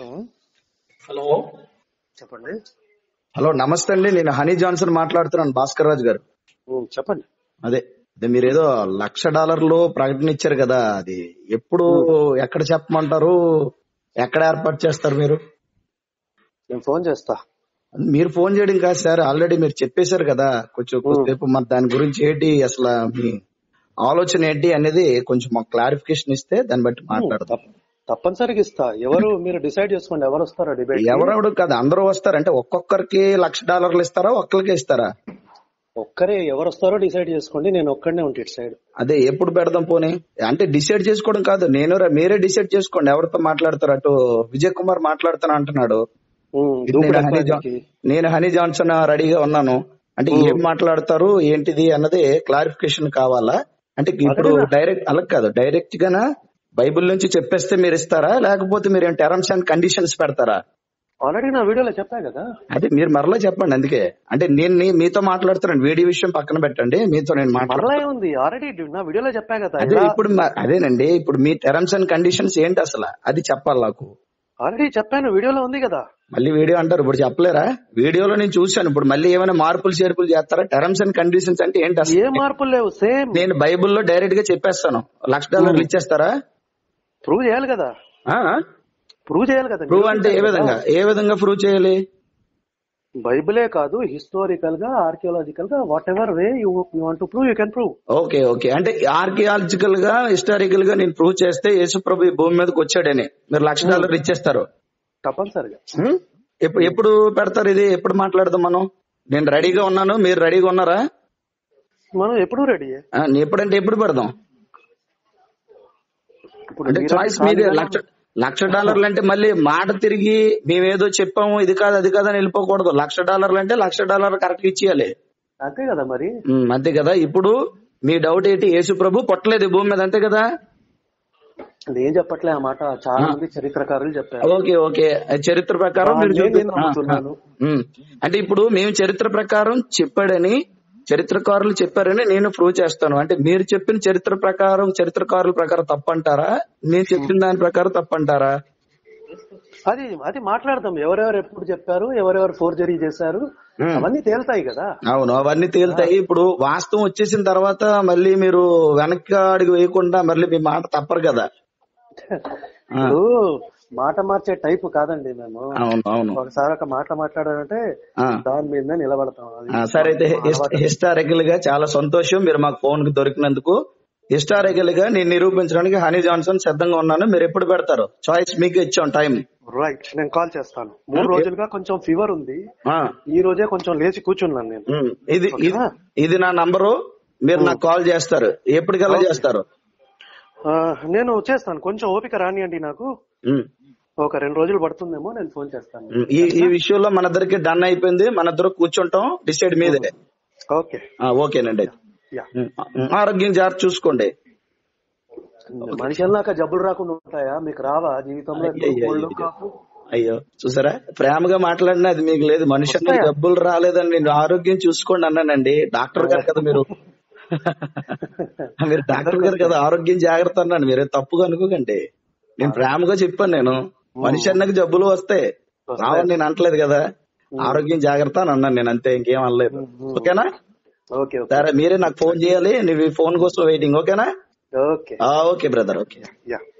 Hello చెప్పండి hello నమస్తే అండి నేను హనీ జాన్సన్ మాట్లాడుతున్నాను భాస్కర్ రాజు గారు ఉమ్, చెప్పండి అదే అదే మీరు ఏదో లక్ష డాలర్లు ప్రకటన ఇచ్చారు కదా అది ఎప్పుడు ఎక్కడ చెప్పమంటారు ఎక్కడ ఏర్పాటు చేస్తారు మీరు నేను ఫోన్ చేస్తా మీరు ఫోన్ చేయడం కాదు సార్ ఆల్రెడీ మీరు చెప్పేశారు కదా కొంచెం కొద్దిసేపు మరి దాని గురించి ఏంటి అసలు మీ ఆలోచన ఏంటి అనేది కొంచెం మాకు క్లారిఫికేషన్ ఇస్తే దాన్ని బట్టి మాట్లాడదాం తప్ప- తప్పనిసరిగా ఇస్తా ఎవరు మీరు డిసైడ్ చేసుకోండి ఎవరు వస్తారో డిబేట్ ఎవరెవడు కాదు అందరూ వస్తారు అంటే ఒక్కొక్కరికి లక్ష డాలర్లు ఇస్తారా ఒక్కరికే ఇస్తారా ఒక్కరే ఎవరు వస్తారో డిసైడ్ చేసుకోండి నేను ఒక్కడనే ఉంటా ఇటు సైడ్ అదే ఎప్పుడు పెడదాం పోనీ అంటే డిసైడ్ చేసుకోవడం కాదు నేను రా- మీరే డిసైడ్ చేసుకోండి ఎవరితో మాట్లాడతారు అటు విజయ్ కుమార్ మాట్లాడుతాను అంటున్నాడు ఉమ్, నేను దూకుడు హనీ ఎక్కువ జాన్ నీకు. నేను హనీ జాన్సన్ రెడీగా ఉన్నాను అంటే ఏం మాట్లాడతారు ఏంటిది అన్నది క్లారిఫికేషన్ కావాలా అంటే ఇప్పుడు అదేనా? డైరెక్ట్ అలా కాదు డైరెక్ట్ గానా బైబిల్ నుంచి చెప్పేస్తే మీరు ఇస్తారా లేకపోతే మీరు ఏం టర్మ్స్ అండ్ కండిషన్స్ పెడతారా ఆల్రెడీ నా వీడియోలో చెప్పా కదా అదే మీరు మరలా చెప్పండి అందుకే అంటే నేను నీ- మీతో మాట్లాడుతున్నాను వీడియో విషయం పక్కన పెట్టండి మీతో నేను మాట్లాడుతాను మరలా ఏముంది ఆల్రెడీ నా వీడియోలో చెప్పా కదా అదే ఇప్పుడు మ- అదేనండి ఇప్పుడు మీ టర్మ్స్ అండ్ కండిషన్స్ ఏంటి అసలు అది చెప్పాలి నాకు ఆల్రెడీ చెప్పాను వీడియోలో ఉంది కదా మళ్ళీ వీడియో అంటారు ఇప్పుడు చెప్పలేరా వీడియోలో నేను చూశాను ఇప్పుడు మళ్ళీ ఏమైనా మార్పులు చేర్పులు చేస్తారా టర్మ్స్ అండ్ కండిషన్స్ అంటే ఏంటి అసలు ఏ మార్పులు లేవు సేమ్ నేను బైబిల్లో డైరెక్ట్ గా చెప్పేస్తాను లక్ష డాలర్లు ఇచ్చేస్తారా ప్రూవ్ చేయాలి కదా ప్రూవ్ చేయాలి కదా ప్రూవ్ అంటే ఏ విధంగా ఏ విధంగా ప్రూవ్ చేయాలి బైబిలే కాదు హిస్టారికల్ గా ఆర్కియాలజికల్ గా whatever way you want to prove you can prove okay okay అంటే ఆర్కియాలజికల్ గా హిస్టారికల్ గా నేను ప్రూవ్ చేస్తే యేసు ప్రభు ఈ భూమి మీదకి వచ్చాడని మీరు లక్ష డాలర్లు ఇచ్చేస్తారు తప్పనిసరిగా హ్మ్? ఎప్పుడు ఎప్పుడు పెడతారు ఇది ఎప్పుడు మాట్లాడదాం మనం నేను రెడీగా ఉన్నాను మీరు రెడీగా ఉన్నారా మనం ఎప్పుడు రెడీ ఆ, ఎప్పుడంటే ఎప్పుడు పెడదాం ఇప్పుడు అంటే మీరంటే చాయిస్ మీదే ఖాళీగా లక్ష లక్ష డాలర్లు అంటే మళ్ళీ మాట తిరిగి మేమేదో చెప్పాము ఇది కాదు అది కాదని వెళ్ళిపోకూడదు లక్ష డాలర్లు అంటే లక్ష డాలర్ కరెక్ట్ ఇచ్చేయాలి అంతే కదా మరి ఉమ్, అంతే కదా ఇప్పుడు మీ డౌట్ ఏంటి యేసు ప్రభు పొట్టలేదు ఈ భూమి మీద అంతే కదా నేను చెప్పట్లే ఆ మాట చాలా మంది చరిత్రకారులు చెప్పారు ఓకే ఓకే చరిత్ర ప్రకారం మీరు నేను చూపి- నేను నమ్ముతున్నాను. ఆ, ఉమ్. అంటే ఇప్పుడు మేము చరిత్ర ప్రకారం చెప్పాడని చరిత్రకారులు చెప్పారని నేను ప్రూవ్ చేస్తాను అంటే మీరు చెప్పిన చరిత్ర ప్రకారం చరిత్రకారుల ప్రకారం తప్పంటారా నేను చెప్పిన దాని ప్రకారం తప్పంటారా అది అది మాట్లాడదాం ఎవరెవరు ఎప్పుడు చెప్పారు ఎవరెవరు ఫోర్జరీ చేశారు Hmm. అవన్నీ తేలుతాయి కదా అవును అవన్నీ తేలుతాయి ఇప్పుడు వాస్తవం వచ్చేసిన తర్వాత మళ్ళీ మీరు వెనక్కి అడుగు వేయకుండా మళ్ళీ మీ మాట తప్పరు కదా ఆ, ఇప్పుడు మాట మార్చే టైప్ కాదండి మేము అవును అవును ఒకసారి ఒక మాట మాట్లాడాలంటే ఆ, దాని మీద నిలబడతాం అది ఆ, సరే అయితే హిస్టారికల్ గా చాలా సంతోషం మీరు మాకు ఫోన్ కి దొరికినందుకు హిస్టారికల్ గా నేను నిరూపించడానికి హనీ జాన్సన్ సిద్ధంగా ఉన్నాను మీరు ఎప్పుడు పెడతారు చాయిస్ మీకు ఇచ్చాం టైం రైట్ నేను కాల్ చేస్తాను మూడు రోజులుగా కొంచెం ఫీవర్ ఉంది ఆ, ఈ రోజే కొంచెం లేచి కూర్చున్నాను నేను ఉమ్, ఇది ఇది ఓకేనా? ఇది నా నంబరు మీరు నాకు కాల్ చేస్తారు ఎప్పటికల్లా చేస్తారు ఆ, నేను చేస్తాను కొంచెం ఓపిక రానియండి నాకు ఉమ్, ఒక రెండు రోజులు పడుతుందేమో నేను ఫోన్ చేస్తాను ఉమ్, ఈ ఈ విషయంలో మన ఇద్దరికి డన్ అయిపోయింది మన ఇద్దరు కూర్చుంటాం డిసైడ్ మీదే ఓకే ఆ, ఓకేనండి యా ఉమ్, ఉమ్, ఆరోగ్యం జాగ్రత్త చూసుకోండి మనిషి అన్నాక జబ్బులు రాకుండా ఉంటాయా మీకు రావా జీవితంలో ఎప్పుడు అయ్యయ్యో. Cold cough? అయ్యో చూసారా ప్రేమగా మాట్లాడినా అది మీకు లేదు మనిషి అన్నది వస్తాయా? డబ్బులు రాలేదని నేను ఆరోగ్యం చూసుకోండి అన్నానండి డాక్టర్ గారు కదా మీరు మీరు డాక్టర్ గారు కదా ఆరోగ్యం జాగ్రత్త అన్నాను మీరే తప్పుగా అనుకోకండి నేను ప్రేమగా చెప్పాను నేను మనిషి అన్నకి జబ్బులు వస్తాయి రావని నేను అనట్లేదు కదా ఆరోగ్యం జాగ్రత్త అని అన్నాను నేను అంతే ఇంకేం అనలేదు ఓకేనా ఓకే ఓకే సరే మీరే నాకు ఫోన్ చేయాలి నువ్వు ఈ ఫోన్ కోసం వెయిటింగ్ ఓకేనా ఓకే ఆ, ఓకే బ్రదర్ ఓకే యా